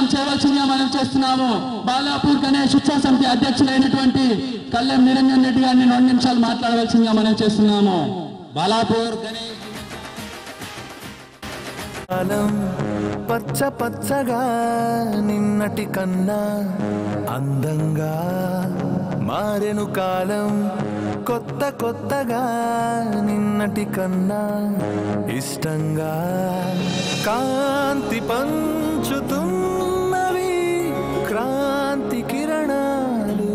చేయవలసిందిగా మనం చేస్తున్నాము బాలాపూర్ గణేష్ ఉత్సవ సమితి అధ్యక్షులైనటువంటి కళ్యాణ్ నిరంజన్ రెడ్డి గారిని రెండు నిమిషాలు మాట్లాడవలసిందిగా మనం చేస్తున్నాము బాలాపూర్ గణేష్ కాలం పచ్చ పచ్చగా నిన్నటి కన్నా అందంగా మారెను కాలం కొత్త కొత్తగా నిన్నటి కన్నా ఇష్టంగా కాంతి పంచుతున్నవి క్రాంతి కిరణాలు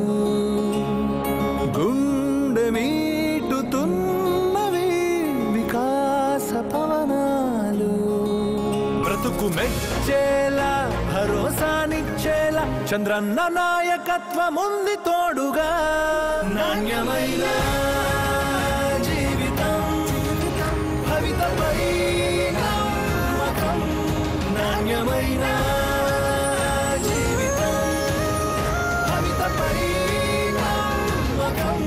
గుండె మీటుతున్నవి వికాస పవనాలు బ్రతుకు మెచ్చేలా భరోసానిచ్చేలా చంద్రన్న నాయకత్వం ఉంది తోడుగా నాణ్యమైన జీవితం భవితపై నమ్మకం నాణ్యమైన జీవితం భవితపై నమ్మకం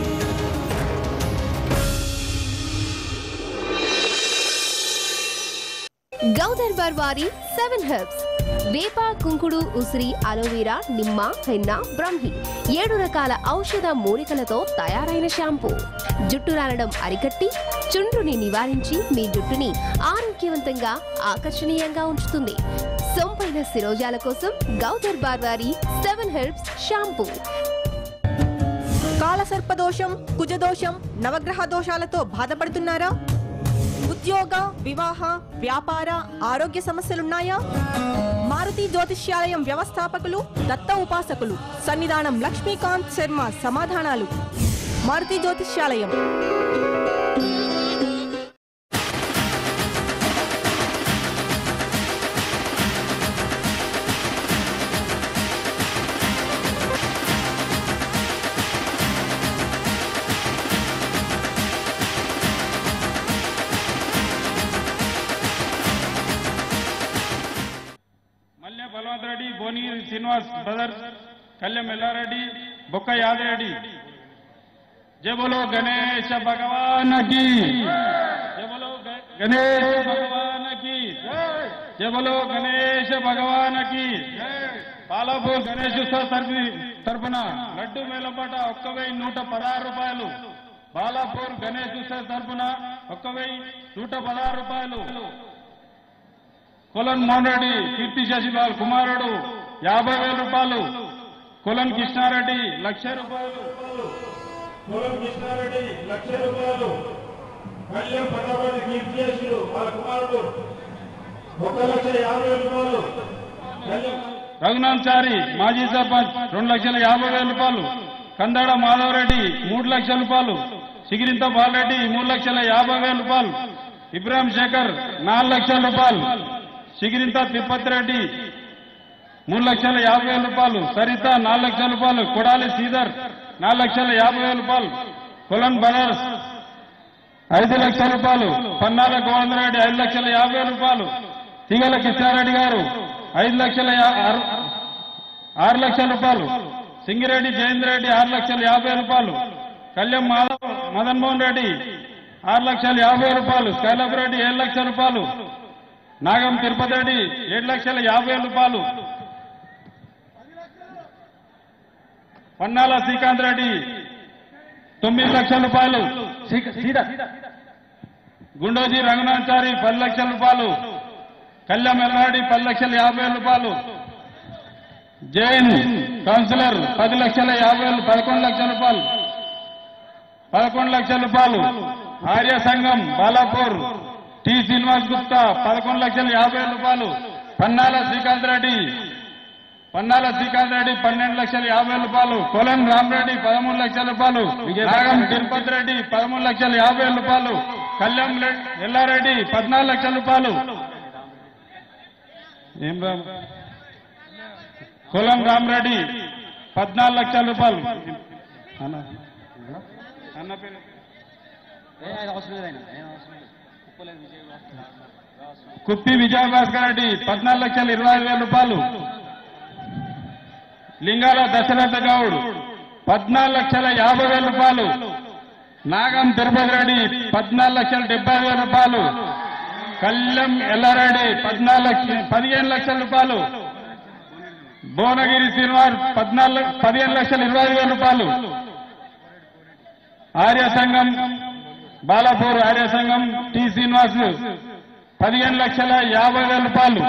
గౌదర్బార్ వారి సెవెన్ హెర్బ్స్ వేప కుంకుడు ఉసిరి అలోవెరా నిమ్మ హెన్న బ్రహ్మి ఏడు రకాల ఔషధ మూలికలతో తయారైన షాంపూ జుట్టు రాలడం అరికట్టి చుండ్రుని నివారించి మీ జుట్టుని ఆరోగ్యవంతంగా ఆకర్షణీయంగా ఉంచుతుంది సొంపైన శిరోజాల కోసం గౌదర్బార్ వారి సెవెన్ హెర్బ్స్ షాంపూ కాలసర్పదోషం కుజదోషం నవగ్రహ దోషాలతో బాధపడుతున్నారా ఉద్యోగ వివాహ వ్యాపార ఆరోగ్య సమస్యలున్నాయా మారుతి జ్యోతిష్యాలయం వ్యవస్థాపకులు దత్త ఉపాసకులు సన్నిధానం లక్ష్మీకాంత్ శర్మ సమాధానాలు మారుతి జ్యోతిష్యాలయం మల్లె బలవంత్ రెడ్డి భువనగిరి శ్రీనివాస్ బ్రదర్స్ కళ్యాణ్ ఎల్లారెడ్డి బొక్క యాదరెడ్డి జయ బోలో గణేశ భగవాన్ కి జయ బోలో గ- గణేశ భగవాన్ కి జయ బోలో గణేశ భగవాన్ కి పాలాపూర్ గణేష్ ఉత్సవ తరఫు తరఫున లడ్డు మేలపాట ఒక్క వెయ్యి నూట పదహారు రూపాయలు బాలాపూర్ గణేష్ ఉత్సవ తరఫున ఒక్క వెయ్యి నూట పదహారు రూపాయలు కొలన్ మోహన్ రెడ్డి కీర్తి శశిలాల్ కుమారుడు యాభై వేల రూపాయలు కొలన్ కృష్ణారెడ్డి లక్ష రూపాయలు కొలన్ కృష్ణారెడ్డి లక్ష రూపాయలు కళ్యాణ పటాపటి కీర్తి శశులు వాళ్ళ కుమారుడు ఒక లక్ష యాభై వేల రూపాయలు రఘునాథ్ చారి మాజీ సర్పంచ్ రెండు లక్షల యాభై వేల రూపాయలు కందాడ మాధవరెడ్డి మూడు లక్షల రూపాయలు సిగిరింత బాలరెడ్డి మూడు లక్షల యాభై వేల రూపాయలు ఇబ్రాహిం శేఖర్ నాలుగు లక్షల రూపాయలు సిగిరింత తిరుపతి రెడ్డి మూడు లక్షల యాభై వేల రూపాయలు సరిత నాలుగు లక్షల రూపాయలు కొడాలి శ్రీధర్ నాలుగు లక్షల యాభై వేల రూపాయలు కొలన్ బనర్స్ ఐదు లక్షల రూపాయలు పన్నాల గోవింద్ రెడ్డి ఐదు లక్షల యాభై వేల రూపాయలు తిగల కిషారెడ్డి గారు ఐదు లక్షల యా- ఆరు- ఆరు లక్షల రూపాయలు సింగిరెడ్డి జయేంద్ర రెడ్డి ఆరు లక్షల యాభై రూపాయలు కళ్యాణ్ మాధవ్ మదన్ మోహన్ రెడ్డి ఆరు లక్షల యాభై రూపాయలు స్కైలబ్ రెడ్డి ఏడు లక్షల రూపాయలు నాగం తిరుపతి రెడ్డి ఏడు లక్షల యాభై వేల రూపాయలు పన్నాల శ్రీకాంత్ రెడ్డి తొమ్మిది లక్షల రూపాయలు శ్రీ- శ్రీధర్ గుండోజీ రంగనాథాచారి పది లక్షల రూపాయలు కళ్యాణ్ ఎల్లారెడ్డి పది లక్షల యాభై వేల రూపాయలు జైన్ కౌన్సిలర్ పది లక్షల యాభై వేలు పదకొండు లక్షల రూపాయలు పదకొండు లక్షల రూపాయలు ఆర్య సంఘం బాలాపూర్ టి శ్రీనివాస్ గుప్తా పదకొండు లక్షల యాభై వేల రూపాయలు పన్నాల శ్రీకాంత్ రెడ్డి పన్నాల శ్రీకాంత్ రెడ్డి పన్నెండు లక్షల యాభై వేల రూపాయలు కొలన్ రామరెడ్డి పదమూడు లక్షల రూపాయలు నాగం తిరుపతి రెడ్డి పదమూడు లక్షల యాభై వేల రూపాయలు కళ్యాణ్ రెడ్డి- ఎల్లారెడ్డి పద్నాలుగు లక్షల రూపాయలు ఏం రామ్ కొలం రామరెడ్డి పద్నాలుగు లక్షల రూపాయలు అన్న అన్న పేరు కుప్పి విజయభాస్కర్ రెడ్డి పద్నాలుగు లక్షల ఇరవై ఐదు వేల రూపాయలు లింగాల దశరథ గౌడ్ పద్నాలుగు లక్షల యాభై వేల రూపాయలు నాగం తిరుపతి రెడ్డి పద్నాలుగు లక్షల డెబ్బై ఐదు వేల రూపాయలు కళ్యం ఎల్లారెడ్డి పద్నాలుగు లక్ష పదిహేను లక్షల రూపాయలు భువనగిరి శ్రీనివాస్ పద్నాలుగు పదిహేను లక్షల ఇరవై ఐదు వేల రూపాయలు ఆర్య సంఘం బాలాపూర్ ఆర్య సంఘం టి శ్రీనివాస్ పదిహేను లక్షల యాభై వేల రూపాయలు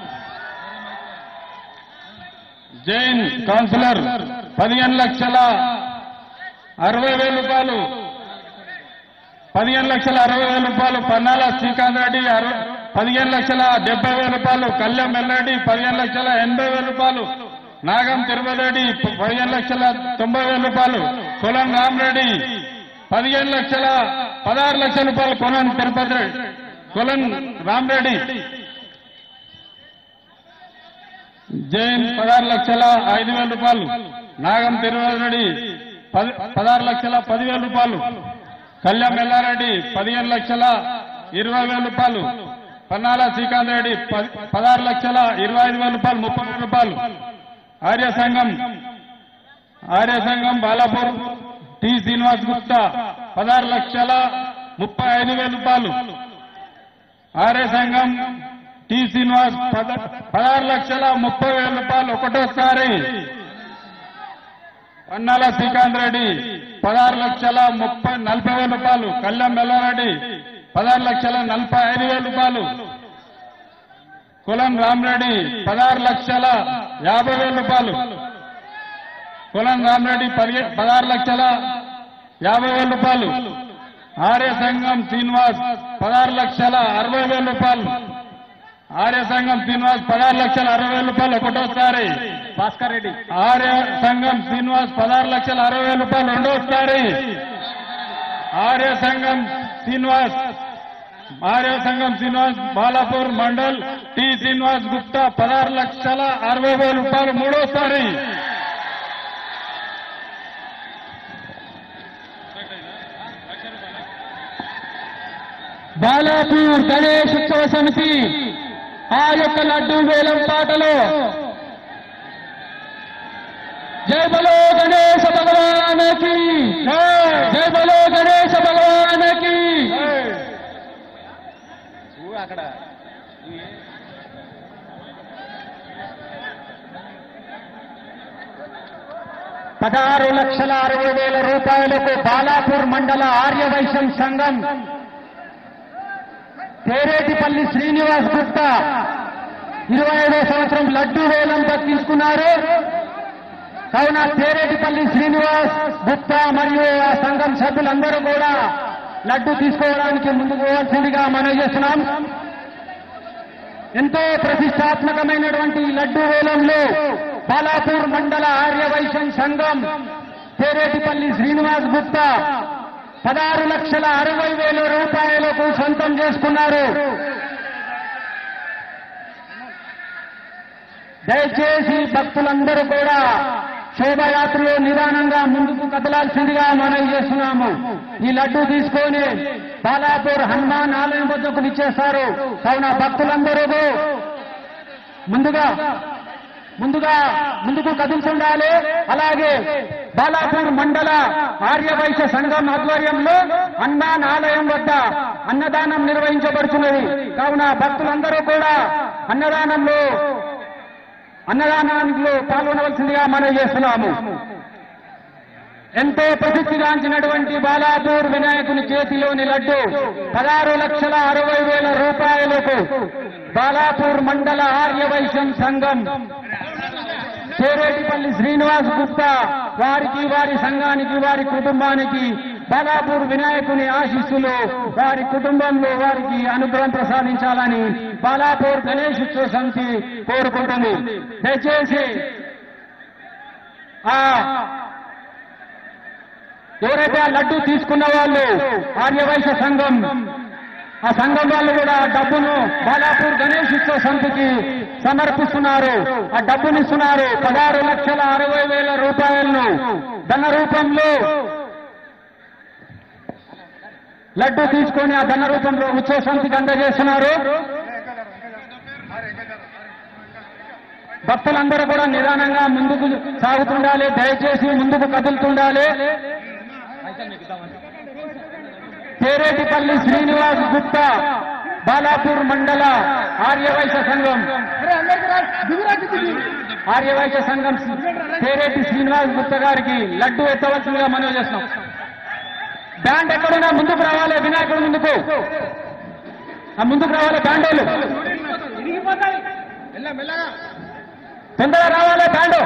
జైన్ కౌన్సిలర్ పదిహేను లక్షల అరవై వేల రూపాయలు పదిహేను లక్షల అరవై వేల రూపాయలు పన్నాల శ్రీకాంత్ రెడ్డి అరవై పదిహేను లక్షల డెబ్బై వేల రూపాయలు కళ్యాణ్ మెల్లారెడ్డి పదిహేను లక్షల ఎనభై వేల రూపాయలు నాగం తిరుపతి రెడ్డి పదిహేను లక్షల తొంభై వేల రూపాయలు కులం రామరెడ్డి పదిహేను లక్షల పదహారు లక్షల రూపాయలు కొనం తిరుపతి రెడ్డి కులం రామరెడ్డి జైన్ పదహారు లక్షల ఐదు వేల రూపాయలు నాగం తిరుపతి రెడ్డి పది పదహారు లక్షల పదివేల రూపాయలు కళ్యాణ్ ఎల్లారెడ్డి పదిహేను లక్షల ఇరవై వేల రూపాయలు పన్నాల శ్రీకాంత్ రెడ్డి పది- పదహారు లక్షల ఇరవై ఐదు వేల రూపాయలు ముప్పై వేల రూపాయలు ఆర్య సంఘం ఆర్య సంఘం బాలాపూర్ టి శ్రీనివాస్ గుప్తా పదహారు లక్షల ముప్పై ఐదు వేల రూపాయలు ఆర్య సంఘం టి శ్రీనివాస్ పద- పదహారు లక్షల ముప్పై వేల రూపాయలు ఒకటోసారి పన్నాల శ్రీకాంత్ రెడ్డి పదహారు లక్షల ముప్పై నలభై వేల రూపాయలు కళ్యాణ్ మెల్లారెడ్డి పదహారు లక్షల నలభై ఐదు వేల రూపాయలు కులం రామరెడ్డి పదహారు లక్షల యాభై వేల రూపాయలు కులం రామరెడ్డి పదిహే- పదహారు లక్షల యాభై వేల రూపాయలు ఆర్య సంఘం శ్రీనివాస్ పదహారు లక్షల అరవై వేల రూపాయలు ఆర్య సంఘం శ్రీనివాస్ పదహారు లక్షల అరవై వేల రూపాయలు ఒకటోసారి భాస్కర్ రెడ్డి ఆర్య సంఘం శ్రీనివాస్ పదహారు లక్షల అరవై వేల రూపాయలు రెండోసారి ఆర్య సంఘం శ్రీనివాస్ ఆర్య సంఘం శ్రీనివాస్ బాలాపూర్ మండల్ టి శ్రీనివాస్ గుప్తా పదహారు లక్షల అరవై వేల రూపాయలు మూడోసారి బాలాపూర్ గణేష్ ఉత్సవ సమితి ఆ యొక్క లడ్డూ వేలం పాటలో జై బలో గణేశ భగవానకి జై బలో గణేశ భగవానకి పదహారు లక్షల అరవై వేల రూపాయలకు బాలాపూర్ మండల ఆర్యవైశ్యం సంఘం పేరేటిపల్లి శ్రీనివాస్ గుప్తా ఇరవై ఐదో సంవత్సరం లడ్డూ వేలం దక్కించుకున్నారు కావున పేరేటిపల్లి శ్రీనివాస్ గుప్తా మరియు ఆ సంఘం సభ్యులందరూ కూడా లడ్డు తీసుకోవడానికి ముందుకు పోవాల్సిందిగా మనం చేస్తున్నాం ఎంతో ప్రతిష్టాత్మకమైనటువంటి ఈ లడ్డూ వేలంలో బాలాపూర్ మండల ఆర్యవైశ్యం సంఘం పేరేటిపల్లి శ్రీనివాస్ గుప్తా పదహారు లక్షల అరవై వేల రూపాయలకు సొంతం చేసుకున్నారు దయచేసి భక్తులందరూ కూడా శోభయాత్రలో నిదానంగా ముందుకు కదలాల్సిందిగా మనం చేస్తున్నాము ఈ లడ్డు తీసుకొని బాలాపూర్ హనుమాన్ ఆలయం వద్దకు ఇచ్చేస్తారు కావున భక్తులందరూ ముందుగా ముందుగా ముందుకు కదులుతుండాలి అలాగే బాలాపూర్ మండల ఆర్యవైశ్య సంఘం ఆధ్వర్యంలో హనుమాన్ ఆలయం వద్ద అన్నదానం నిర్వహించబడుతున్నది కావున భక్తులందరూ కూడా అన్నదానంలో అన్నదానంలో పాల్గొనవలసిందిగా మనం చేస్తున్నాము ఎంతో ప్రసిద్ధిగాంచినటువంటి బాలాపూర్ వినాయకుని చేతిలోని లడ్డు పదహారు లక్షల అరవై వేల రూపాయలకు బాలాపూర్ మండల ఆర్యవైశ్యం సంఘం చేరేటిపల్లి శ్రీనివాస్ గుప్తా వారికి వారి సంఘానికి వారి కుటుంబానికి బాలాపూర్ వినాయకుని ఆశీస్సులు వారి కుటుంబంలో వారికి అనుగ్రహం ప్రసాదించాలని బాలాపూర్ గణేష్ ఉత్సవ సమితి కోరుకుంటుంది దయచేసి ఆ ఎవరైతే ఆ లడ్డు తీసుకున్న వాళ్ళు ఆర్యవైశ్య సంఘం ఆ సంఘం వాళ్ళు కూడా ఆ డబ్బును బాలాపూర్ గణేష్ ఉత్సవ సమితికి సమర్పిస్తున్నారు ఆ డబ్బుని ఇస్తున్నారు పదహారు లక్షల అరవై వేల రూపాయలను ధన రూపంలో లడ్డు తీసుకొని ఆ ధన రూపంలో ఉత్సవ సమితికి అందజేస్తున్నారు భక్తులందరూ కూడా నిదానంగా ముందుకు సాగుతుండాలి దయచేసి ముందుకు కదులుతుండాలి పేరేటిపల్లి శ్రీనివాస్ గుప్తా బాలాపూర్ మండల ఆర్యవైశ్య సంఘం ఆర్యవైశ్య సంఘం పేరెడ్డి శ్రీనివాస్ గుప్తా గారికి లడ్డు ఎత్తవలసిందిగా మనవి చేస్తున్నాం బ్యాండ్ ఎక్కడున్నా ముందుకు రావాలి వినాయకుడు ముందుకు ఆ ముందుకు రావాలి బ్యాండోలు తొందరగా రావాలి బ్యాండు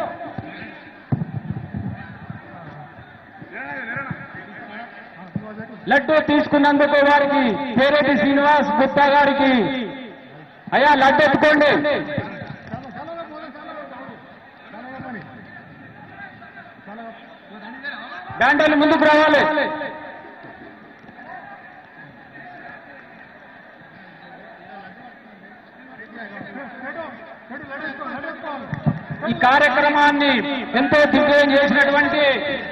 లడ్డు తీసుకున్నందుకు వారికి పేరెడ్డి శ్రీనివాస్ గుప్తా గారికి అయ్యా లడ్డు ఎత్తుకోండి బ్యాండోలు ముందుకు రావాలి ఈ కార్యక్రమాన్ని ఎంతో దిగ్విజయం చేసినటువంటి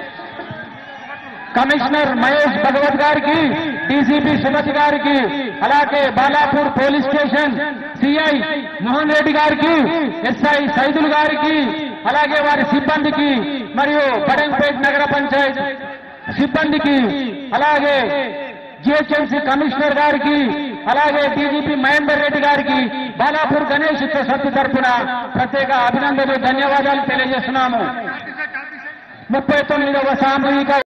కమిషనర్ మహేష్ భగవత్ గారికి డీసీపీ సుమతి గారికి అలాగే Balapur police station CI Mohan Reddy గారికి ఎస్ఐ సైదుల్ గారికి అలాగే వారి సిబ్బందికి మరియు బడంపేట్ నగర పంచాయత్ సిబ్బందికి అలాగే జిహెచ్ఎంసీ కమిషనర్ గారికి అలాగే డీజీపీ మహేందర్ రెడ్డి గారికి బాలాపూర్ గణేష్ సత్తు తరఫున ప్రత్యేక అభినందనలు ధన్యవాదాలు తెలియజేస్తున్నాము ముప్పై తొమ్మిదవ సామూహిక